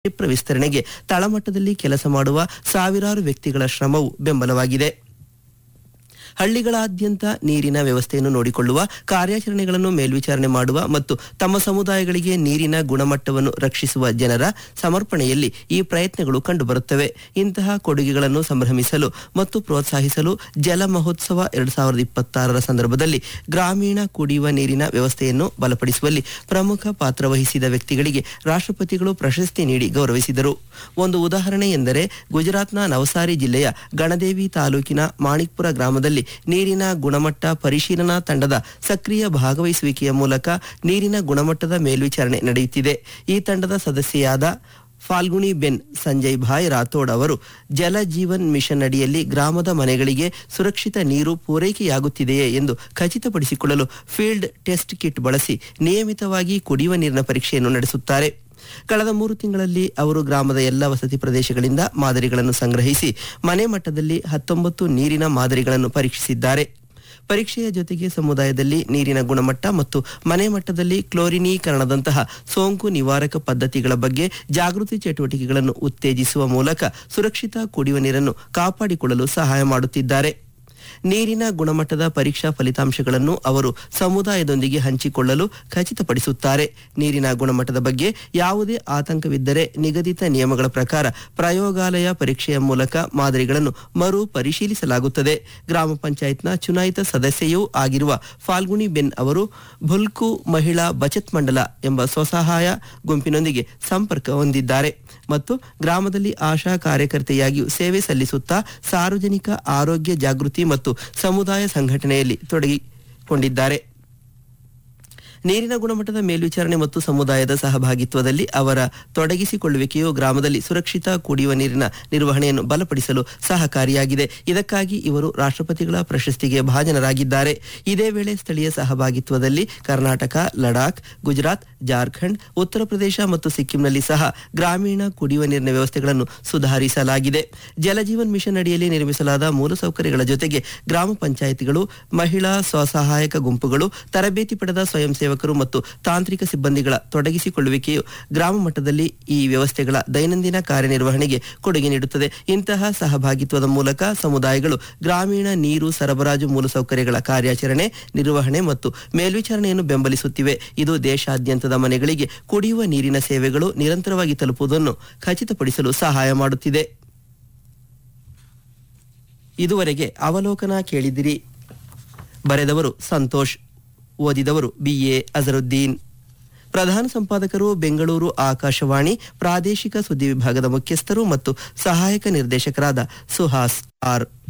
ಕ್ಷಿಪ್ರ ವಿಸ್ತರಣೆಗೆ ತಳಮಟ್ಟದಲ್ಲಿ ಕೆಲಸ ಮಾಡುವ ಸಾವಿರಾರು ವ್ಯಕ್ತಿಗಳ ಶ್ರಮವು ಬೆಂಬಲವಾಗಿದೆ ಹಳ್ಳಿಗಳಾದ್ಯಂತ ನೀರಿನ ವ್ಯವಸ್ಥೆಯನ್ನು ನೋಡಿಕೊಳ್ಳುವ ಕಾರ್ಯಾಚರಣೆಗಳನ್ನು ಮೇಲ್ವಿಚಾರಣೆ ಮಾಡುವ ಮತ್ತು ತಮ್ಮ ಸಮುದಾಯಗಳಿಗೆ ನೀರಿನ ಗುಣಮಟ್ಟವನ್ನು ರಕ್ಷಿಸುವ ಜನರ ಸಮರ್ಪಣೆಯಲ್ಲಿ ಈ ಪ್ರಯತ್ನಗಳು ಕಂಡುಬರುತ್ತವೆ ಇಂತಹ ಕೊಡುಗೆಗಳನ್ನು ಸಂಭ್ರಮಿಸಲು ಮತ್ತು ಪ್ರೋತ್ಸಾಹಿಸಲು ಜಲ ಮಹೋತ್ಸವ ಎರಡ್ ಸಾವಿರದ ಇಪ್ಪತ್ತಾರರ ಸಂದರ್ಭದಲ್ಲಿ ಗ್ರಾಮೀಣ ಕುಡಿಯುವ ನೀರಿನ ವ್ಯವಸ್ಥೆಯನ್ನು ಬಲಪಡಿಸುವಲ್ಲಿ ಪ್ರಮುಖ ಪಾತ್ರ ವಹಿಸಿದ ವ್ಯಕ್ತಿಗಳಿಗೆ ರಾಷ್ಟ್ರಪತಿಗಳು ಪ್ರಶಸ್ತಿ ನೀಡಿ ಗೌರವಿಸಿದರು ಒಂದು ಉದಾಹರಣೆ ಎಂದರೆ ಗುಜರಾತ್ನ ನವಸಾರಿ ಜಿಲ್ಲೆಯ ಗಣದೇವಿ ತಾಲೂಕಿನ ಮಾಣಿಕ್ಪುರ ಗ್ರಾಮದಲ್ಲಿ ನೀರಿನ ಗುಣಮಟ್ಟ ಪರಿಶೀಲನಾ ತಂಡದ ಸಕ್ರಿಯ ಭಾಗವಹಿಸುವಿಕೆಯ ಮೂಲಕ ನೀರಿನ ಗುಣಮಟ್ಟದ ಮೇಲ್ವಿಚಾರಣೆ ನಡೆಯುತ್ತಿದೆ ಈ ತಂಡದ ಸದಸ್ಯೆಯಾದ ಫಾಲ್ಗುಣಿ ಬೆನ್ ಸಂಜಯ್ ಭಾಯ್ ರಾಥೋಡ್ ಅವರು ಜಲ ಜೀವನ್ ಮಿಷನ್ ಅಡಿಯಲ್ಲಿ ಗ್ರಾಮದ ಮನೆಗಳಿಗೆ ಸುರಕ್ಷಿತ ನೀರು ಪೂರೈಕೆಯಾಗುತ್ತಿದೆಯೇ ಎಂದು ಖಚಿತಪಡಿಸಿಕೊಳ್ಳಲು ಫೀಲ್ಡ್ ಟೆಸ್ಟ್ ಕಿಟ್ ಬಳಸಿ ನಿಯಮಿತವಾಗಿ ಕುಡಿಯುವ ನೀರಿನ ಪರೀಕ್ಷೆಯನ್ನು ನಡೆಸುತ್ತಾರೆ ಕಳೆದ ಮೂರು ತಿಂಗಳಲ್ಲಿ ಅವರು ಗ್ರಾಮದ ಎಲ್ಲ ವಸತಿ ಪ್ರದೇಶಗಳಿಂದ ಮಾದರಿಗಳನ್ನು ಸಂಗ್ರಹಿಸಿ ಮನೆ ಮಟ್ಟದಲ್ಲಿ ಹತ್ತೊಂಬತ್ತು ನೀರಿನ ಮಾದರಿಗಳನ್ನು ಪರೀಕ್ಷಿಸಿದ್ದಾರೆ ಪರೀಕ್ಷೆಯ ಜೊತೆಗೆ ಸಮುದಾಯದಲ್ಲಿ ನೀರಿನ ಗುಣಮಟ್ಟ ಮತ್ತು ಮನೆ ಮಟ್ಟದಲ್ಲಿ ಕ್ಲೋರಿನೀಕರಣದಂತಹ ಸೋಂಕು ನಿವಾರಕ ಪದ್ಧತಿಗಳ ಬಗ್ಗೆ ಜಾಗೃತಿ ಚಟುವಟಿಕೆಗಳನ್ನು ಉತ್ತೇಜಿಸುವ ಮೂಲಕ ಸುರಕ್ಷಿತ ಕುಡಿಯುವ ನೀರನ್ನು ಕಾಪಾಡಿಕೊಳ್ಳಲು ಸಹಾಯ ಮಾಡುತ್ತಿದ್ದಾರೆ ನೀರಿನ ಗುಣಮಟ್ಟದ ಪರೀಕ್ಷಾ ಫಲಿತಾಂಶಗಳನ್ನು ಅವರು ಸಮುದಾಯದೊಂದಿಗೆ ಹಂಚಿಕೊಳ್ಳಲು ಖಚಿತಪಡಿಸುತ್ತಾರೆ ನೀರಿನ ಗುಣಮಟ್ಟದ ಬಗ್ಗೆ ಯಾವುದೇ ಆತಂಕವಿದ್ದರೆ ನಿಗದಿತ ನಿಯಮಗಳ ಪ್ರಕಾರ ಪ್ರಯೋಗಾಲಯ ಪರೀಕ್ಷೆಯ ಮೂಲಕ ಮಾದರಿಗಳನ್ನು ಮರು ಪರಿಶೀಲಿಸಲಾಗುತ್ತದೆ ಗ್ರಾಮ ಪಂಚಾಯತ್ನ ಚುನಾಯಿತ ಸದಸ್ಯೆಯೂ ಆಗಿರುವ ಫಾಲ್ಗುಣಿ ಬೆನ್ ಅವರು ಭುಲ್ಕು ಮಹಿಳಾ ಬಚತ್ ಮಂಡಲ ಎಂಬ ಸ್ವಸಹಾಯ ಗುಂಪಿನೊಂದಿಗೆ ಸಂಪರ್ಕ ಹೊಂದಿದ್ದಾರೆ ಮತ್ತು ಗ್ರಾಮದಲ್ಲಿ ಆಶಾ ಕಾರ್ಯಕರ್ತೆಯಾಗಿಯೂ ಸೇವೆ ಸಲ್ಲಿಸುತ್ತಾ ಸಾರ್ವಜನಿಕ ಆರೋಗ್ಯ ಜಾಗೃತಿ ಮತ್ತು ಸಮುದಾಯ ಸಂಘಟನೆಯಲ್ಲಿ ತೊಡಗಿಕೊಂಡಿದ್ದಾರೆ ನೀರಿನ ಗುಣಮಟ್ಟದ ಮೇಲ್ವಿಚಾರಣೆ ಮತ್ತು ಸಮುದಾಯದ ಸಹಭಾಗಿತ್ವದಲ್ಲಿ ಅವರ ತೊಡಗಿಸಿಕೊಳ್ಳುವಿಕೆಯು ಗ್ರಾಮದಲ್ಲಿ ಸುರಕ್ಷಿತ ಕುಡಿಯುವ ನೀರಿನ ನಿರ್ವಹಣೆಯನ್ನು ಬಲಪಡಿಸಲು ಸಹಕಾರಿಯಾಗಿದೆ ಇದಕ್ಕಾಗಿ ಇವರು ರಾಷ್ಟ್ರಪತಿಗಳ ಪ್ರಶಸ್ತಿಗೆ ಭಾಜನರಾಗಿದ್ದಾರೆ ಇದೇ ವೇಳೆ ಸ್ಥಳೀಯ ಸಹಭಾಗಿತ್ವದಲ್ಲಿ ಕರ್ನಾಟಕ ಲಡಾಖ್ ಗುಜರಾತ್ ಜಾರ್ಖಂಡ್ ಉತ್ತರ ಪ್ರದೇಶ ಮತ್ತು ಸಿಕ್ಕಿಂನಲ್ಲಿ ಸಹ ಗ್ರಾಮೀಣ ಕುಡಿಯುವ ನೀರಿನ ವ್ಯವಸ್ಥೆಗಳನ್ನು ಸುಧಾರಿಸಲಾಗಿದೆ ಜಲಜೀವನ್ ಮಿಷನ್ ಅಡಿಯಲ್ಲಿ ನಿರ್ಮಿಸಲಾದ ಮೂಲಸೌಕರ್ಯಗಳ ಜೊತೆಗೆ ಗ್ರಾಮ ಪಂಚಾಯಿತಿಗಳು ಮಹಿಳಾ ಸ್ವಸಹಾಯಕ ಗುಂಪುಗಳು ತರಬೇತಿ ಪಡೆದ ಸ್ವಯಂ ಸೇವಕರು ಮತ್ತು ತಾಂತ್ರಿಕ ಸಿಬ್ಬಂದಿಗಳ ತೊಡಗಿಸಿಕೊಳ್ಳುವಿಕೆಯು ಗ್ರಾಮ ಮಟ್ಟದಲ್ಲಿ ಈ ವ್ಯವಸ್ಥೆಗಳ ದೈನಂದಿನ ಕಾರ್ಯನಿರ್ವಹಣೆಗೆ ಕೊಡುಗೆ ನೀಡುತ್ತದೆ ಇಂತಹ ಸಹಭಾಗಿತ್ವದ ಮೂಲಕ ಸಮುದಾಯಗಳು ಗ್ರಾಮೀಣ ನೀರು ಸರಬರಾಜು ಮೂಲಸೌಕರ್ಯಗಳ ಕಾರ್ಯಾಚರಣೆ ನಿರ್ವಹಣೆ ಮತ್ತು ಮೇಲ್ವಿಚಾರಣೆಯನ್ನು ಬೆಂಬಲಿಸುತ್ತಿವೆ ಇದು ದೇಶಾದ್ಯಂತದ ಮನೆಗಳಿಗೆ ಕುಡಿಯುವ ನೀರಿನ ಸೇವೆಗಳು ನಿರಂತರವಾಗಿ ತಲುಪುವುದನ್ನು ಖಚಿತಪಡಿಸಲು ಸಹಾಯ ಮಾಡುತ್ತಿದೆ ಇದುವರೆಗೆ ಅವಲೋಕನ ಕೇಳಿದಿರಿ ಬರೆದವರು ಸಂತೋಷ್ ಓದಿದವರು ಬಿಎ ಅಜರುದ್ದೀನ್ ಪ್ರಧಾನ ಸಂಪಾದಕರು ಬೆಂಗಳೂರು ಆಕಾಶವಾಣಿ ಪ್ರಾದೇಶಿಕ ಸುದ್ದಿ ವಿಭಾಗದ ಮುಖ್ಯಸ್ಥರು ಮತ್ತು ಸಹಾಯಕ ನಿರ್ದೇಶಕರಾದ ಸುಹಾಸ್ ಆರ್